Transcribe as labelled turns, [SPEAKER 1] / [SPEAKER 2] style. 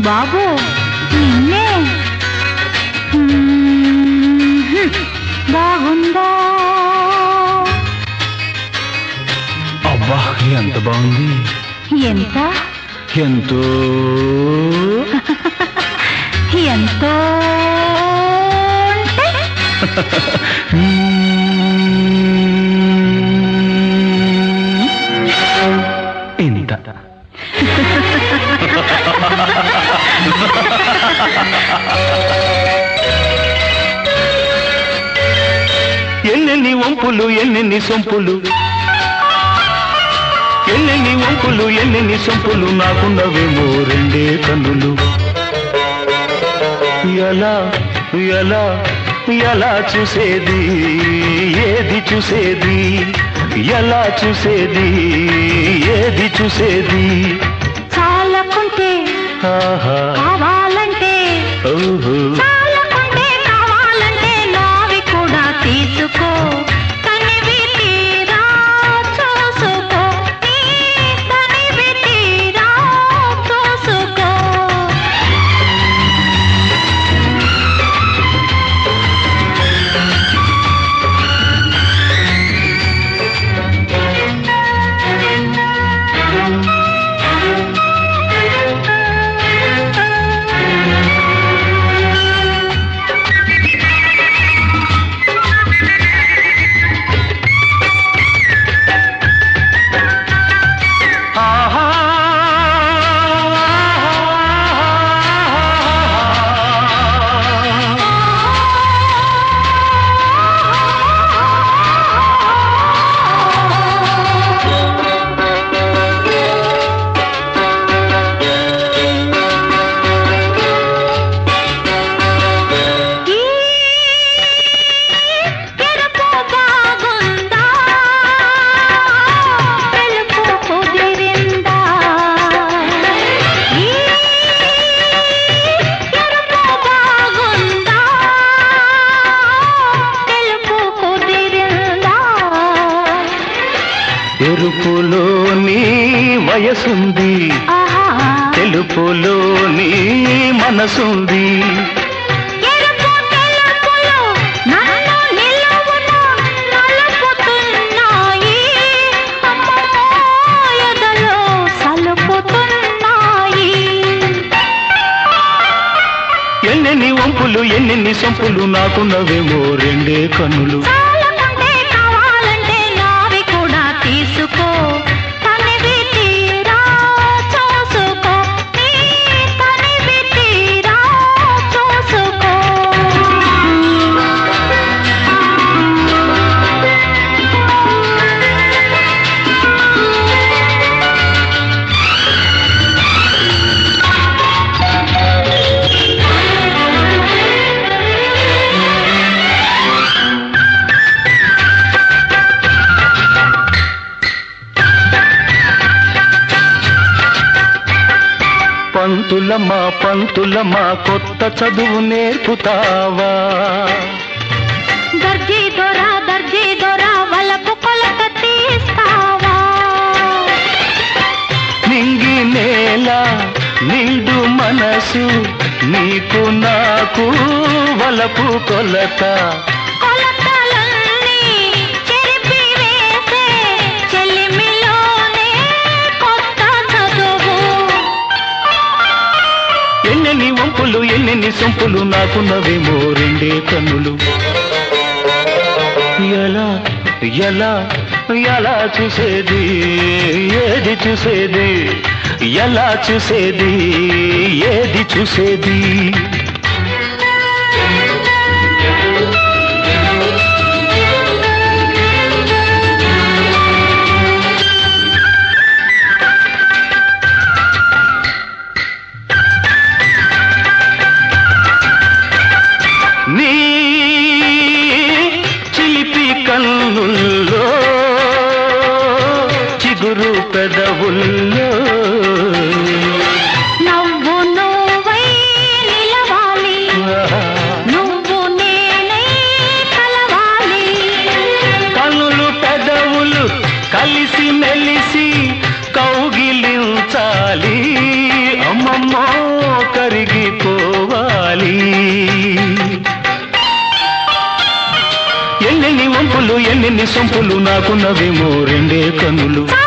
[SPEAKER 1] బాబు నిన్నే మ్మ్. బాగుందా
[SPEAKER 2] అబ్బా ఎంత బాగుంది
[SPEAKER 1] ఎంత
[SPEAKER 2] ఎంతో
[SPEAKER 1] ఎంతో అంటే
[SPEAKER 2] ఇంత ఎన్నెన్ని వంపులు ఎన్నెన్ని సొంపులు ఎన్నెన్ని వంపులు ఎన్నెన్ని సొంపులు నాకున్నవేమో రెండే కన్నులు ఎలా ఎలా ఎలా చూసేది ఏది చూసేది ఎలా చూసేది ఏది చూసేది
[SPEAKER 1] చాలకుంటే
[SPEAKER 2] ఆహా
[SPEAKER 1] కావాలంటే
[SPEAKER 2] ఓహో
[SPEAKER 1] చాలకుంటే కావాలంటే నావి కూడా తీసుకో తనివి తీరా చూసుకో నీ తనివి తీరా చూసుకో
[SPEAKER 2] ఆహా
[SPEAKER 1] ఈ ఎరుపు బాగుందా తెలుపు కుదిరిందా ఈ ఎరుపు బాగుందా తెలుపు కుదిరిందా
[SPEAKER 2] ఎరుపులోని వయసుంది
[SPEAKER 1] ఆహా
[SPEAKER 2] తెలుపులోని మనసుంది
[SPEAKER 1] ఎరుపు తెలుపులు నన్ను నిలువున నలుపుతున్నాయి అమ్మమ్మో ఎదలో సలుపుతున్నాయి
[SPEAKER 2] ఎన్నెన్ని వంపులు ఎన్నెన్ని సొంపులు నాకున్నవేమో రెండే కన్నులు
[SPEAKER 1] చాలకుంటే కావాలంటే నావి కూడా తీసుకో తనివి తీరా చూసుకో నీ తనివి తీరా చూసుకో
[SPEAKER 2] పంతులమ్మా పంతులమ్మా కొత్త చదువు నేర్పుతావా
[SPEAKER 1] దర్జీ దొర దర్జీ దొర వలపు కొలత తీస్తావా
[SPEAKER 2] నింగి నేల నిండు మనసు నీకు నాకు వలపు కొలత
[SPEAKER 1] కొలతలన్నీ చెరిపి వేసే చెలిమిలోనే కొత్త చదువు
[SPEAKER 2] ఎన్నెన్ని వంపులు ఎన్నెన్ని సొంపులు నాకున్నవేమో రెండే కన్నులు ఎలా ఎలా ఎలా చూసేది ఏది చూసేది ఎలా చూసేది ఏది చూసేది నీ చిలిపి కన్నుల్లో చిగురు పెదవుల్లో
[SPEAKER 1] నవ్వు నువ్వై నిలవాలి నువ్వు నేనై కలవాలి
[SPEAKER 2] కన్నులు పెదవులు కలిసి మెలిసి కౌగిలించాలి అమ్మమ్మో ఎన్నెన్ని వంపులు ఎన్నెన్ని సొంపులు నాకున్నవేమో రెండే కన్నులు
[SPEAKER 1] తా